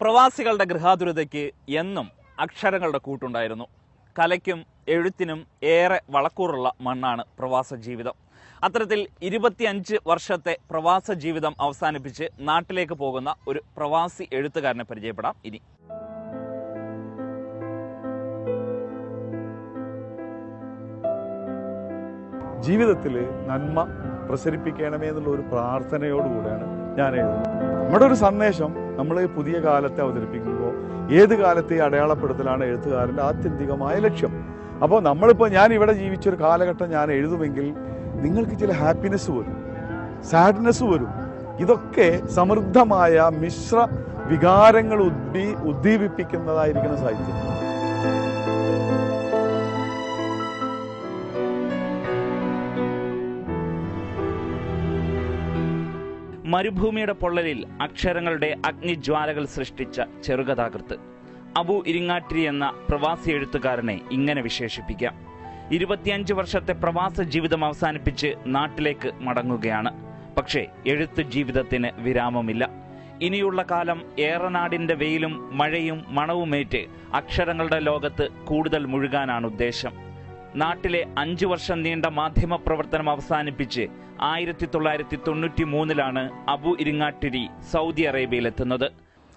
പ്രവാസികളുടെ ഗൃഹാതുരതയ്ക്ക് എന്നും അക്ഷരങ്ങളുടെ കൂട്ടുണ്ടായിരുന്നു കലയ്ക്കും എഴുത്തിനും ഏറെ വളക്കൂറുള്ള മണ്ണാണ് പ്രവാസ ജീവിതം അത്തരത്തിൽ ഇരുപത്തിയഞ്ച് വർഷത്തെ പ്രവാസ ജീവിതം അവസാനിപ്പിച്ച് നാട്ടിലേക്ക് പോകുന്ന ഒരു പ്രവാസി എഴുത്തുകാരനെ പരിചയപ്പെടാം ഇനി ജീവിതത്തിൽ നന്മ പ്രസരിപ്പിക്കണമേ എന്നുള്ള ഒരു പ്രാർത്ഥനയോടുകൂടെയാണ് ഞാൻ എഴുതുന്നത് നമ്മുടെ ഒരു സന്ദേശം നമ്മൾ പുതിയ കാലത്തെ അവതരിപ്പിക്കുമ്പോൾ ഏത് കാലത്തെ അടയാളപ്പെടുത്തലാണ് എഴുത്തുകാരൻ്റെ ആത്യന്തികമായ ലക്ഷ്യം അപ്പോൾ നമ്മളിപ്പോൾ ഞാൻ ഇവിടെ ജീവിച്ചൊരു കാലഘട്ടം ഞാൻ എഴുതുമെങ്കിൽ നിങ്ങൾക്ക് ചില ഹാപ്പിനെസ് വരും സാഡ്നെസ് വരും ഇതൊക്കെ സമൃദ്ധമായ മിശ്ര വികാരങ്ങൾ ഉദ്ദീ ഉദ്ദീപിപ്പിക്കുന്നതായിരിക്കണം സാഹിത്യം മരുഭൂമിയുടെ പൊള്ളലിൽ അക്ഷരങ്ങളുടെ അഗ്നിജ്വാലകൾ സൃഷ്ടിച്ച ചെറുകഥാകൃത്ത് അബു ഇരിങ്ങാട്ടിരി എന്ന പ്രവാസി എഴുത്തുകാരനെ ഇങ്ങനെ വിശേഷിപ്പിക്കാം ഇരുപത്തിയഞ്ച് വർഷത്തെ പ്രവാസ ജീവിതം അവസാനിപ്പിച്ച് നാട്ടിലേക്ക് മടങ്ങുകയാണ് പക്ഷേ എഴുത്ത് ജീവിതത്തിന് വിരാമമില്ല ഇനിയുള്ള കാലം ഏറനാടിന്റെ വെയിലും മഴയും മണവുമേറ്റ് അക്ഷരങ്ങളുടെ ലോകത്ത് കൂടുതൽ മുഴുകാനാണ് ഉദ്ദേശം നാട്ടിലെ അഞ്ചു വർഷം നീണ്ട മാധ്യമ പ്രവർത്തനം അവസാനിപ്പിച്ച് ആയിരത്തി തൊള്ളായിരത്തി തൊണ്ണൂറ്റി മൂന്നിലാണ് അബു ഇരിങ്ങാട്ടിരി സൗദി അറേബ്യയിലെത്തുന്നത്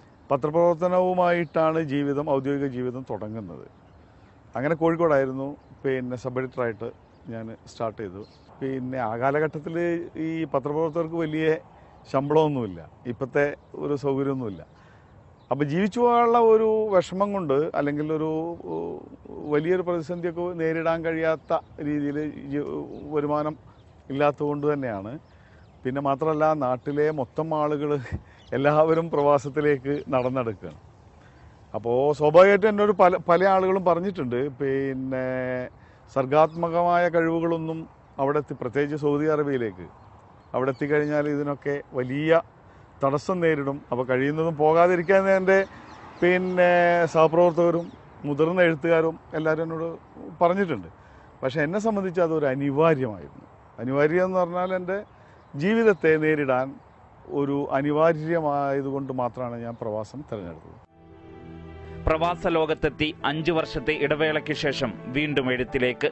പത്രപ്രവർത്തനവുമായിട്ടാണ് ജീവിതം ഔദ്യോഗിക ജീവിതം തുടങ്ങുന്നത് അങ്ങനെ കോഴിക്കോടായിരുന്നു പിന്നെ സബ് എഡിറ്ററായിട്ട് ഞാൻ സ്റ്റാർട്ട് ചെയ്തു പിന്നെ ആ കാലഘട്ടത്തിൽ ഈ പത്രപ്രവർത്തകർക്ക് വലിയ ശമ്പളമൊന്നുമില്ല ഇപ്പോഴത്തെ ഒരു സൗകര്യമൊന്നുമില്ല അപ്പോൾ ജീവിച്ചു പോകാനുള്ള ഒരു വിഷമം കൊണ്ട് അല്ലെങ്കിൽ ഒരു ഉം, വലിയൊരു പ്രതിസന്ധിയൊക്കെ നേരിടാൻ കഴിയാത്ത രീതിയിൽ വരുമാനം ഇല്ലാത്തതുകൊണ്ട് തന്നെയാണ് പിന്നെ മാത്രമല്ല നാട്ടിലെ മൊത്തം ആളുകൾ എല്ലാവരും പ്രവാസത്തിലേക്ക് നടന്നെടുക്കുകയാണ് അപ്പോൾ സ്വാഭാവികമായിട്ടും എന്നോട് പല പല ആളുകളും പറഞ്ഞിട്ടുണ്ട് പിന്നെ സർഗാത്മകമായ കഴിവുകളൊന്നും അവിടെ എത്തി പ്രത്യേകിച്ച് സൗദി അറേബ്യയിലേക്ക് അവിടെ എത്തിക്കഴിഞ്ഞാൽ ഇതിനൊക്കെ വലിയ തടസ്സം നേരിടും അപ്പോൾ കഴിയുന്നതും പോകാതിരിക്കാൻ എൻ്റെ പിന്നെ സഹപ്രവർത്തകരും മുതിർന്ന എഴുത്തുകാരും എല്ലാവരും എന്നോട് പറഞ്ഞിട്ടുണ്ട് പക്ഷേ എന്നെ സംബന്ധിച്ച് അതൊരു അനിവാര്യമായിരുന്നു അനിവാര്യം എന്ന് പറഞ്ഞാൽ എൻ്റെ ജീവിതത്തെ നേരിടാൻ ഒരു അനിവാര്യമായതുകൊണ്ട് മാത്രമാണ് ഞാൻ പ്രവാസം തിരഞ്ഞെടുത്തത് പ്രവാസ ലോകത്തെത്തി അഞ്ചു വർഷത്തെ ഇടവേളയ്ക്ക് ശേഷം വീണ്ടും എഴുത്തിലേക്ക്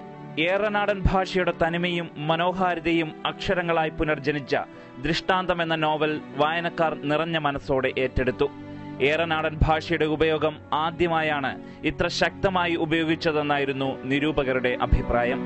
ഏറനാടൻ ഭാഷയുടെ തനിമയും മനോഹാരിതയും അക്ഷരങ്ങളായി പുനർജനിച്ച ദൃഷ്ടാന്തം എന്ന നോവൽ വായനക്കാർ നിറഞ്ഞ മനസ്സോടെ ഏറ്റെടുത്തു ഏറനാടൻ ഭാഷയുടെ ഉപയോഗം ആദ്യമായാണ് ഇത്ര ശക്തമായി ഉപയോഗിച്ചതെന്നായിരുന്നു നിരൂപകരുടെ അഭിപ്രായം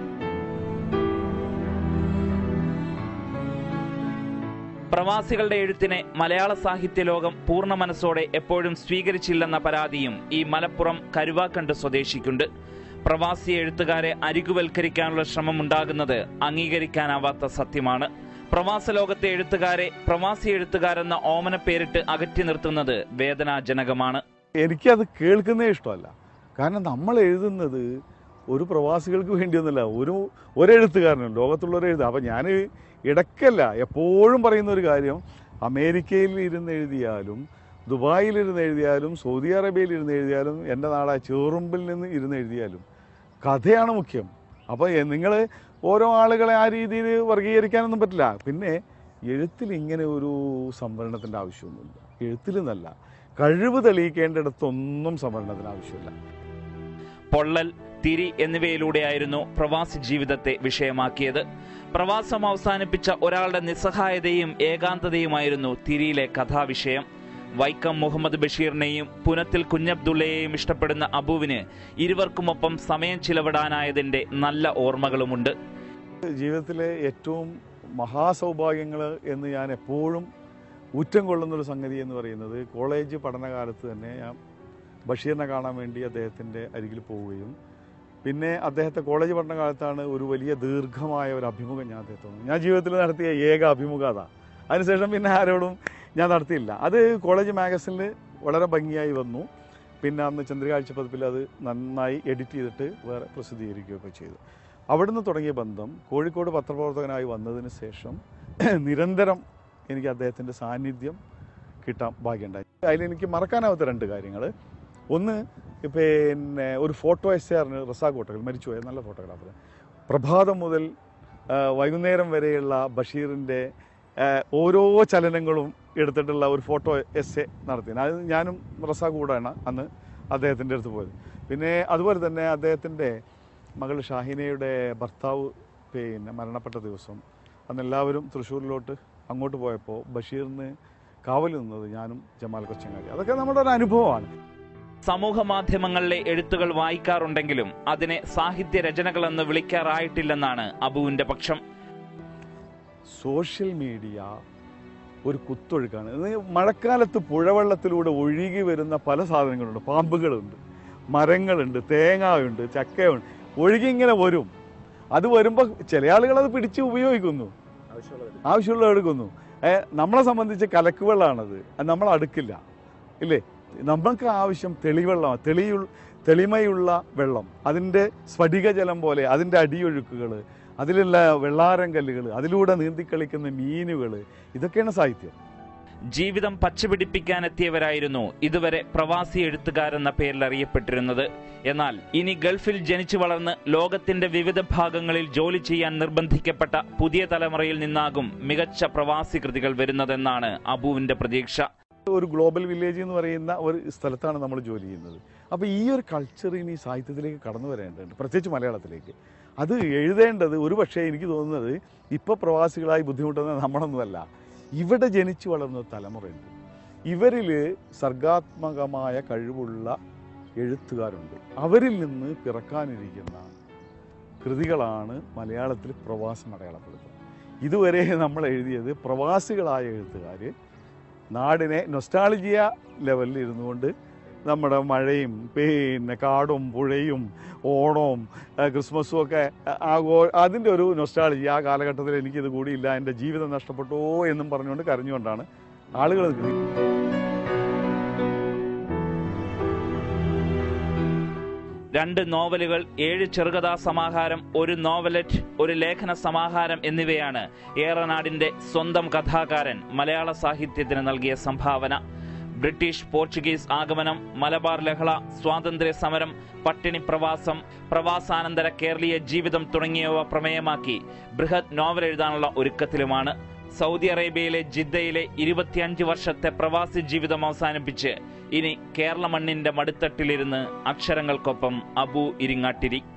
പ്രവാസികളുടെ എഴുത്തിനെ മലയാള സാഹിത്യ ലോകം പൂർണ്ണ മനസ്സോടെ എപ്പോഴും സ്വീകരിച്ചില്ലെന്ന പരാതിയും ഈ മലപ്പുറം കരുവാക്കണ്ട് സ്വദേശിക്കുണ്ട് പ്രവാസി എഴുത്തുകാരെ അരികുവൽക്കരിക്കാനുള്ള ശ്രമം ഉണ്ടാകുന്നത് അംഗീകരിക്കാനാവാത്ത സത്യമാണ് പ്രവാസ ലോകത്തെ എഴുത്തുകാരെ പ്രവാസി എഴുത്തുകാരെന്ന ഓമന പേരിട്ട് അകറ്റി നിർത്തുന്നത് വേദനാജനകമാണ് എനിക്കത് കേൾക്കുന്നേ ഇഷ്ടമല്ല കാരണം നമ്മൾ എഴുതുന്നത് ഒരു പ്രവാസികൾക്ക് വേണ്ടിയൊന്നുമല്ല ഒരു ഒരെഴുത്തുകാരനും ലോകത്തുള്ള ഒരു എഴുത്ത് അപ്പം ഞാൻ ഇടയ്ക്കല്ല എപ്പോഴും പറയുന്ന ഒരു കാര്യം അമേരിക്കയിൽ ഇരുന്ന് എഴുതിയാലും ദുബായിൽ ഇരുന്ന് എഴുതിയാലും സൗദി അറേബ്യയിൽ ഇരുന്ന് എഴുതിയാലും എൻ്റെ നാടായ ചെറുമ്പിൽ നിന്ന് ഇരുന്ന് എഴുതിയാലും കഥയാണ് മുഖ്യം അപ്പോൾ നിങ്ങൾ ഓരോ ആളുകളെ ആ രീതിയിൽ വർഗീകരിക്കാനൊന്നും പറ്റില്ല പിന്നെ എഴുത്തിൽ ഇങ്ങനെ ഒരു സംവരണത്തിൻ്റെ ആവശ്യമൊന്നുമില്ല എഴുത്തിൽ നിന്നല്ല കഴിവ് തെളിയിക്കേണ്ടിടത്തൊന്നും സംവരണത്തിന് ആവശ്യമില്ല പൊള്ളൽ തിരി എന്നിവയിലൂടെയായിരുന്നു പ്രവാസി ജീവിതത്തെ വിഷയമാക്കിയത് പ്രവാസം അവസാനിപ്പിച്ച ഒരാളുടെ നിസ്സഹായതയും ഏകാന്തതയുമായിരുന്നു തിരിയിലെ കഥാവിഷയം വൈക്കം മുഹമ്മദ് ബഷീറിനെയും പുനത്തിൽ കുഞ്ഞബ്ദുള്ളയെയും ഇഷ്ടപ്പെടുന്ന അബുവിന് ഇരുവർക്കുമൊപ്പം സമയം ചിലവിടാനായതിന്റെ നല്ല ഓർമ്മകളുമുണ്ട് ജീവിതത്തിലെ ഏറ്റവും മഹാസൗഭാഗ്യങ്ങൾ എന്ന് ഞാൻ എപ്പോഴും ഊറ്റം കൊള്ളുന്നൊരു സംഗതി എന്ന് പറയുന്നത് കോളേജ് പഠനകാലത്ത് തന്നെ ഞാൻ ബഷീറിനെ കാണാൻ വേണ്ടി അദ്ദേഹത്തിൻ്റെ അരികിൽ പോവുകയും പിന്നെ അദ്ദേഹത്തെ കോളേജ് പഠനകാലത്താണ് ഒരു വലിയ ദീർഘമായ ഒരു അഭിമുഖം ഞാൻ അദ്ദേഹത്തോട് ഞാൻ ജീവിതത്തിൽ നടത്തിയ ഏക അഭിമുഖത അതിനുശേഷം പിന്നെ ആരോടും ഞാൻ നടത്തിയില്ല അത് കോളേജ് മാഗസിനിൽ വളരെ ഭംഗിയായി വന്നു പിന്നെ അന്ന് ചന്ദ്രകാഴ്ച പതിപ്പിൽ അത് നന്നായി എഡിറ്റ് ചെയ്തിട്ട് വേറെ പ്രസിദ്ധീകരിക്കുകയൊക്കെ ചെയ്തു അവിടുന്ന് തുടങ്ങിയ ബന്ധം കോഴിക്കോട് പത്രപ്രവർത്തകനായി വന്നതിന് ശേഷം നിരന്തരം എനിക്ക് അദ്ദേഹത്തിൻ്റെ സാന്നിധ്യം കിട്ടാൻ ഭാഗ്യമുണ്ടായി അതിലെനിക്ക് മറക്കാനാവാത്ത രണ്ട് കാര്യങ്ങൾ ഒന്ന് പിന്നെ ഒരു ഫോട്ടോ എസ് ആറിന് റസാഖ് കോട്ടകൽ മരിച്ചുപോയ നല്ല ഫോട്ടോഗ്രാഫർ പ്രഭാതം മുതൽ ആ, വൈകുന്നേരം വരെയുള്ള ബഷീറിൻ്റെ ആ, ഓരോ ചലനങ്ങളും എടുത്തിട്ടുള്ള ഒരു ഫോട്ടോ എസ് എ നടത്തി അത് ഞാനും റസാഖ് കൂടാണ് അന്ന് അദ്ദേഹത്തിൻ്റെ അടുത്ത് പോയത് പിന്നെ അതുപോലെ തന്നെ അദ്ദേഹത്തിൻ്റെ മകൾ ഷാഹിനയുടെ ഭർത്താവ് പിന്നെ മരണപ്പെട്ട ദിവസം അന്ന് എല്ലാവരും തൃശ്ശൂരിലോട്ട് അങ്ങോട്ട് പോയപ്പോൾ ബഷീറിന് കാവൽ നിന്നത് ഞാനും ജമാൽ കൊച്ചങ്ങാടി അതൊക്കെ നമ്മുടെ ഒരു അനുഭവമാണ് സമൂഹ മാധ്യമങ്ങളിലെ എഴുത്തുകൾ വായിക്കാറുണ്ടെങ്കിലും അതിനെ സാഹിത്യ രചനകളെന്ന് വിളിക്കാറായിട്ടില്ലെന്നാണ് അബുവിന്റെ പക്ഷം സോഷ്യൽ മീഡിയ ഒരു കുത്തൊഴുക്കാണ് ഇത് മഴക്കാലത്ത് പുഴവെള്ളത്തിലൂടെ ഒഴുകി വരുന്ന പല സാധനങ്ങളുണ്ട് പാമ്പുകളുണ്ട് മരങ്ങളുണ്ട് തേങ്ങയുണ്ട് ചക്കയുണ്ട് ഒഴുകി ഇങ്ങനെ വരും അത് വരുമ്പോൾ ചില ആളുകൾ അത് പിടിച്ച് ഉപയോഗിക്കുന്നു ആവശ്യമുള്ള എടുക്കുന്നു ഏ, നമ്മളെ സംബന്ധിച്ച് കലക്കുവെള്ളമാണത് അത് നമ്മൾ അടുക്കില്ല ഇല്ലേ നമുക്ക് ആവശ്യം തെളിവെള്ളമാണ് തെളിയു തെളിമയുള്ള വെള്ളം അതിൻ്റെ സ്ഫടികജലം പോലെ അതിൻ്റെ അടിയൊഴുക്കുകൾ അതിലുള്ള വെള്ളാരം കല്ലുകൾ അതിലൂടെ നീന്തിക്കളിക്കുന്ന മീനുകൾ ഇതൊക്കെയാണ് സാഹിത്യം ജീവിതം പച്ചപിടിപ്പിക്കാനെത്തിയവരായിരുന്നു ഇതുവരെ പ്രവാസി എഴുത്തുകാരെന്ന പേരിൽ അറിയപ്പെട്ടിരുന്നത് എന്നാൽ ഇനി ഗൾഫിൽ ജനിച്ചു വളർന്ന് ലോകത്തിന്റെ വിവിധ ഭാഗങ്ങളിൽ ജോലി ചെയ്യാൻ നിർബന്ധിക്കപ്പെട്ട പുതിയ തലമുറയിൽ നിന്നാകും മികച്ച പ്രവാസി കൃതികൾ വരുന്നതെന്നാണ് അബുവിന്റെ പ്രതീക്ഷ ഒരു ഗ്ലോബൽ വില്ലേജ് എന്ന് പറയുന്ന ഒരു സ്ഥലത്താണ് നമ്മൾ ജോലി ചെയ്യുന്നത് അപ്പോൾ ഈ ഒരു കൾച്ചർ ഇനി സാഹിത്യത്തിലേക്ക് കടന്നു വരേണ്ടതുണ്ട് പ്രത്യേകിച്ച് മലയാളത്തിലേക്ക് അത് എഴുതേണ്ടത് ഒരു പക്ഷേ എനിക്ക് തോന്നുന്നത് ഇപ്പോൾ പ്രവാസികളായി ബുദ്ധിമുട്ടുന്നത് നമ്മളൊന്നുമല്ല ഇവിടെ ജനിച്ചു വളർന്ന ഒരു തലമുറയുണ്ട് ഇവരിൽ സർഗാത്മകമായ കഴിവുള്ള എഴുത്തുകാരുണ്ട് അവരിൽ നിന്ന് പിറക്കാനിരിക്കുന്ന കൃതികളാണ് മലയാളത്തിൽ പ്രവാസം അടയാളപ്പെടുത്തുന്നത് ഇതുവരെ നമ്മൾ എഴുതിയത് പ്രവാസികളായ എഴുത്തുകാർ നാടിനെ നൊസ്റ്റാളജിയ ലെവലിൽ ഇരുന്നുകൊണ്ട് നമ്മുടെ മഴയും പിന്നെ കാടും പുഴയും ഓണവും ആ, ക്രിസ്മസും ഒക്കെ ആഘോ അതിൻ്റെ ഒരു നൊസ്റ്റാളജി ആ കാലഘട്ടത്തിൽ എനിക്കിത് കൂടിയില്ല എൻ്റെ ജീവിതം നഷ്ടപ്പെട്ടോ എന്നും പറഞ്ഞുകൊണ്ട് കരഞ്ഞുകൊണ്ടാണ് ആളുകൾ നിൽക്കുന്നത് രണ്ട് നോവലുകൾ ഏഴ് ചെറുകഥാ സമാഹാരം ഒരു നോവലറ്റ് ഒരു ലേഖന സമാഹാരം എന്നിവയാണ് ഏറനാടിന്റെ സ്വന്തം കഥാകാരൻ മലയാള സാഹിത്യത്തിന് നൽകിയ സംഭാവന ബ്രിട്ടീഷ് പോർച്ചുഗീസ് ആഗമനം മലബാർ ലഹള സ്വാതന്ത്ര്യ സമരം പട്ടിണി പ്രവാസം പ്രവാസാനന്തര കേരളീയ ജീവിതം തുടങ്ങിയവ പ്രമേയമാക്കി ബൃഹത് നോവൽ എഴുതാനുള്ള ഒരുക്കത്തിലുമാണ് സൗദി അറേബ്യയിലെ ജിദ്ദയിലെ ഇരുപത്തിയഞ്ച് വർഷത്തെ പ്രവാസി ജീവിതം അവസാനിപ്പിച്ച് ഇനി കേരള മണ്ണിന്റെ മടിത്തട്ടിലിരുന്ന് അക്ഷരങ്ങൾക്കൊപ്പം അബു ഇരിങ്ങാട്ടിരി